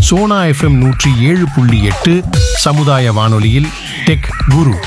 Sona FM நூற்றி ஏழு புள்ளி எட்டு சமுதாய வானொலியில் டெக் குரு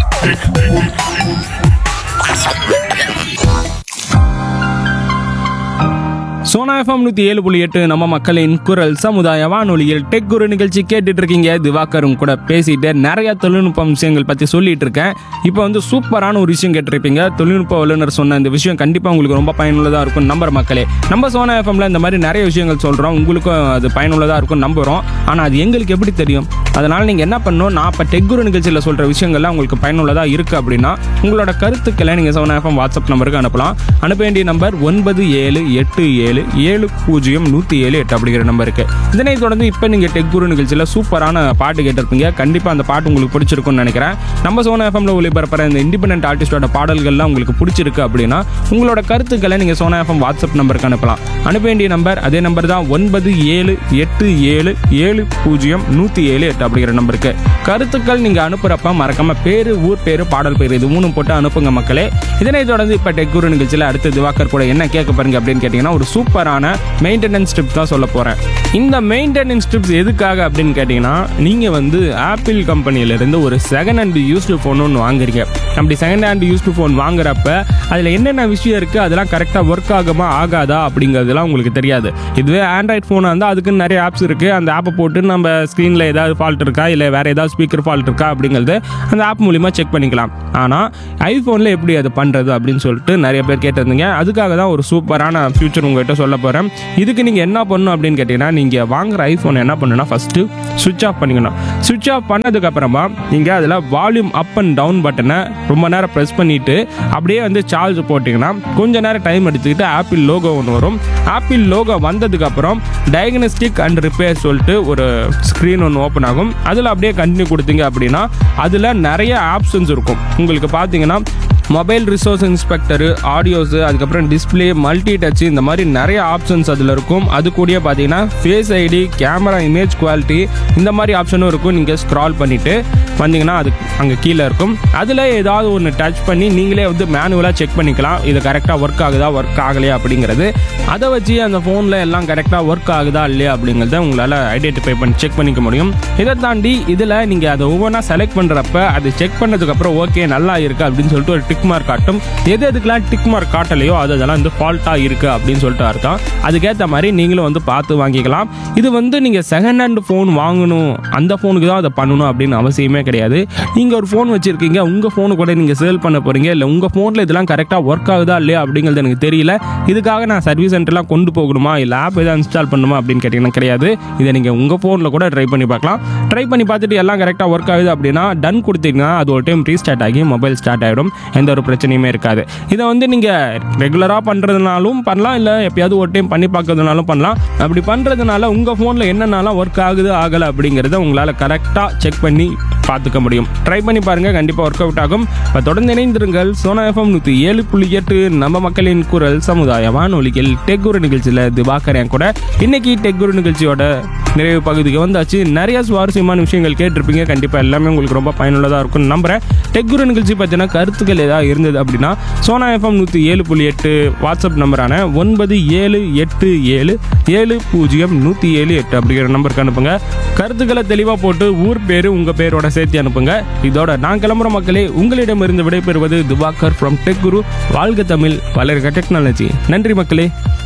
சோனா எஃப்எம் நூற்றி ஏழு புள்ளி எட்டு நம்ம மக்களின் குரல் சமுதாய வானொலியில் டெக் குரு நிகழ்ச்சி கேட்டுட்டு இருக்கீங்க திவாகரும் கூட பேசிட்டு நிறைய தொழில்நுட்ப விஷயங்கள் பற்றி சொல்லிட்டு இருக்கேன் இப்போ வந்து சூப்பரான ஒரு விஷயம் கேட்டிருப்பீங்க தொழில்நுட்ப வல்லுநர் சொன்ன இந்த விஷயம் கண்டிப்பாக உங்களுக்கு ரொம்ப பயனுள்ளதாக இருக்கும் நம்புற மக்களே நம்ம சோனா எஃப்எம்ல இந்த மாதிரி நிறைய விஷயங்கள் சொல்கிறோம் உங்களுக்கும் அது பயனுள்ளதாக இருக்கும் நம்புகிறோம் ஆனால் அது எங்களுக்கு எப்படி தெரியும் அதனால் நீங்கள் என்ன பண்ணணும் நான் இப்போ டெக் குரு நிகழ்ச்சியில் சொல்கிற விஷயங்கள்லாம் உங்களுக்கு பயனுள்ளதாக இருக்குது அப்படின்னா உங்களோட கருத்துக்களை நீங்கள் சோனா எஃப்எம் வாட்ஸ்அப் நம்பருக்கு அனுப்பலாம் அனுப்ப வேண்டிய நம்பர் ஒன்பது ஏழு எட்டு ஏழு ஏழு பூஜ்ஜியம் நூற்றி ஏழு எட்டு அப்படிங்கிற நம்பருக்கு இதனை தொடர்ந்து இப்போ நீங்கள் டெக் குரு நிகழ்ச்சியில் சூப்பரான பாட்டு கேட்டிருப்பீங்க கண்டிப்பாக அந்த பாட்டு உங்களுக்கு பிடிச்சிருக்கும்னு நினைக்கிறேன் நம்ம சோனா எஃப்எம்ல ஒளிபரப்புற இந்த இண்டிபெண்டன்ட் ஆர்டிஸ்டோட பாடல்கள்லாம் உங்களுக்கு பிடிச்சிருக்கு அப்படின்னா உங்களோட கருத்துக்களை நீங்கள் சோனா எஃப்எம் வாட்ஸ்அப் நம்பருக்கு அனுப்பலாம் அனுப்ப வேண்டிய நம்பர் அதே நம்பர் தான் ஒன்பது ஏழு எட்டு ஏழு ஏழு பூஜ்ஜியம் நூற்றி ஏழு எட்டு அப்படிங்கிற நம்பருக்கு கருத்துக்கள் நீங்கள் அனுப்புகிறப்ப மறக்காம பேர் ஊர் பேர் பாடல் பேர் இது மூணும் போட்டு அனுப்புங்க மக்களே இதனை தொடர்ந்து இப்போ டெக் குரு நிகழ்ச்சியில் அடுத்து திவாகர் கூட என்ன கேட்க பாருங்க அப்படின்னு கேட்டிங்கன்னா ஒரு சூப்பரான மெயின்டெனன்ஸ் டிப்ஸ் தான் சொல்ல போகிறேன் இந்த மெயின்டெனன்ஸ் டிப்ஸ் எதுக்காக அப்படின்னு கேட்டிங்கன்னா நீங்கள் வந்து ஆப்பிள் கம்பெனியிலேருந்து ஒரு செகண்ட் ஹேண்ட் யூஸ்டு ஃபோன் ஒன்று வாங்குறீங்க அப்படி செகண்ட் ஹேண்ட் யூஸ்டு ஃபோன் வாங்குறப்ப அதில் என்னென்ன விஷயம் இருக்குது அதெல்லாம் கரெக்டாக ஒர்க் ஆகுமா ஆகாதா அப்படிங்கிறதுலாம் உங்களுக்கு தெரியாது இதுவே ஆண்ட்ராய்ட் ஃபோனாக இருந்தால் அதுக்குன்னு நிறைய ஆப்ஸ் இருக்குது அந்த ஆப்பை போட்டு நம்ம ஸ்க்ரீனில் ஏதாவது ஃபால்ட் இருக்கா இல்லை வேறு ஏதாவது ஸ்பீக்கர் ஃபால்ட் இருக்கா அப்படிங்கிறது அந்த ஆப் மூலிமா செக் பண்ணிக்கலாம் ஆனால் ஐஃபோனில் எப்படி அது பண்ணுறது அப்படின்னு சொல்லிட்டு நிறைய பேர் கேட்டிருந்தீங்க அதுக்காக தான் ஒரு சூப்பரான ஃபியூச்சர் உங்கள்கிட்ட சொல்ல போகிறேன் இதுக்கு நீங்கள் என்ன பண்ணணும் அப்படின்னு கேட்டிங்கன்னா நீங்கள் வாங்குற ஐஃபோன் என்ன பண்ணணும்னா ஃபஸ்ட்டு சுவிட்ச் ஆஃப் பண்ணிக்கணும் சுவிட்ச் ஆஃப் பண்ணதுக்கப்புறமா நீங்கள் அதில் வால்யூம் அப் அண்ட் டவுன் பட்டனை ரொம்ப நேரம் ப்ரெஸ் பண்ணிவிட்டு அப்படியே வந்து சார்ஜ் போட்டிங்கன்னா கொஞ்ச நேரம் டைம் எடுத்துக்கிட்டு ஆப்பிள் லோகோ ஒன்று வரும் ஆப்பிள் லோகோ வந்ததுக்கப்புறம் டயக்னஸ்டிக் அண்ட் ரிப்பேர் சொல்லிட்டு ஒரு ஸ்க்ரீன் ஒன்று ஓப்பன் ஆகும் அதில் அப்படியே கண்டினியூ கொடுத்தீங்க அப்படின்னா அதில் நிறைய ஆப்ஷன்ஸ் இருக்கும் உங்களுக்கு பார்த்தீங்கன்னா மொபைல் ரிசோர்ஸ் இன்ஸ்பெக்டரு ஆடியோஸு அதுக்கப்புறம் டிஸ்பிளே மல்டி டச் இந்த மாதிரி நிறைய ஆப்ஷன்ஸ் அதில் இருக்கும் அது கூடயே பார்த்தீங்கன்னா face ID camera image quality இந்த மாதிரி ஆப்ஷனும் இருக்கும் நீங்கள் ஸ்க்ரால் பண்ணிவிட்டு வந்தீங்கன்னா அது அங்கே கீழே இருக்கும் அதில் ஏதாவது ஒன்று டச் பண்ணி நீங்களே வந்து மேனுவலாக செக் பண்ணிக்கலாம் இது கரெக்டாக ஒர்க் ஆகுதா ஒர்க் ஆகலையா அப்படிங்கிறது அதை வச்சு அந்த ஃபோனில் எல்லாம் கரெக்டாக ஒர்க் ஆகுதா இல்லையா அப்படிங்கிறத உங்களால் ஐடென்டிஃபை பண்ணி செக் பண்ணிக்க முடியும் இதை தாண்டி இதில் நீங்கள் அதை ஒவ்வொன்றா செலக்ட் பண்ணுறப்ப அது செக் பண்ணதுக்கப்புறம் ஓகே நல்லா இருக்குது அப்படின்னு சொல்லிட்டு ஒரு டிக் மார்க் காட்டும் எது எதுக்கெல்லாம் டிக் மார்க் காட்டலையோ அது அதெல்லாம் வந்து ஃபால்ட்டாக இருக்குது அப்படின்னு சொல்லிட்டு அர்த்தம் அதுக்கேற்ற மாதிரி நீங்களும் வந்து பார்த்து வாங்கிக்கலாம் இது வந்து நீங்கள் செகண்ட் ஹேண்ட் ஃபோன் வாங்கணும் அந்த ஃபோனுக்கு தான் அதை பண்ணணும் அப்படின்னு அவசியமே கிடையாது நீங்கள் ஒரு ஃபோன் வச்சுருக்கீங்க உங்கள் ஃபோனு கூட நீங்கள் சேல் பண்ண போகிறீங்க இல்லை உங்கள் ஃபோனில் இதெல்லாம் கரெக்டாக ஒர்க் ஆகுதா இல்லையா அப்படிங்கிறது எனக்கு தெரியல இதுக்காக நான் சர்வீஸ் சென்டர்லாம் கொண்டு போகணுமா இல்லை ஆப் எதாவது இன்ஸ்டால் பண்ணணுமா அப்படின்னு கேட்டிங்கன்னா கிடையாது இதை நீங்கள் உங்கள் ஃபோனில் கூட ட்ரை பண்ணி பார்க்கலாம் ட்ரை பண்ணி பார்த்துட்டு எல்லாம் கரெக்டாக ஒர்க் ஆகுது அப்படின்னா டன் கொடுத்தீங்கன்னா அது ஒரு டைம் ரீஸ்டார்ட் ஆகி மொபைல் ஸ்டார்ட் ஆகிடும் எந்த ஒரு பிரச்சனையுமே இருக்காது இதை வந்து நீங்கள் ரெகுலராக பண்ணுறதுனாலும் பண்ணலாம் இல்லை எப்பயாவது ஒரு டைம் பண்ணி பார்க்கறதுனாலும் பண்ணலாம் அப்படி பண்ணுறதுனால உங்கள் ஃபோனில் என்னென்னலாம் ஒர்க் ஆகுது ஆகலை அப்படிங்கிறத உங்களால் கரெக்டாக செக் பண்ணி பார்த்துக்க முடியும் ட்ரை பண்ணி பாருங்கள் கண்டிப்பாக ஒர்க் அவுட் ஆகும் இப்போ தொடர்ந்து இணைந்திருங்கள் சோனா எஃப்எம் நூற்றி ஏழு புள்ளி எட்டு நம்ம மக்களின் குரல் சமுதாய வானொலிகள் டெக் குரு நிகழ்ச்சியில் திவாகர் என் கூட இன்னைக்கு டெக் குரு நிகழ்ச்சியோட நிறைவு பகுதிக்கு வந்தாச்சு நிறைய சுவாரஸ்யமான விஷயங்கள் கேட்டிருப்பீங்க கண்டிப்பாக எல்லாமே உங்களுக்கு ரொம்ப பயனுள்ளதாக இருக்கும்னு நம்புறேன் டெக் குரு நிகழ்ச்சி பற்றின கருத்துக்கள் ஏதாவது இருந்தது அப்படின்னா சோனா எஃப்எம் நூற்றி ஏழு புள்ளி எட்டு வாட்ஸ்அப் நம்பரான ஒன்பது ஏழு எட்டு ஏழு ஏழு பூஜ்ஜியம் நூற்றி ஏழு எட்டு அப்படிங்கிற நம்பருக்கு அனுப்புங்க கருத்துக்களை தெளிவாக போட்டு ஊர் பேர் உங்கள் பேரோட சேர்த்து அனுப்புங்க இதோட நான் கிளம்புற மக்களே உங்களிடமிருந்து விடைபெறுவது துபாக்கர் ஃப்ரம் டெக் குரு வாழ்க தமிழ் வளர்க டெக்னாலஜி நன்றி மக்களே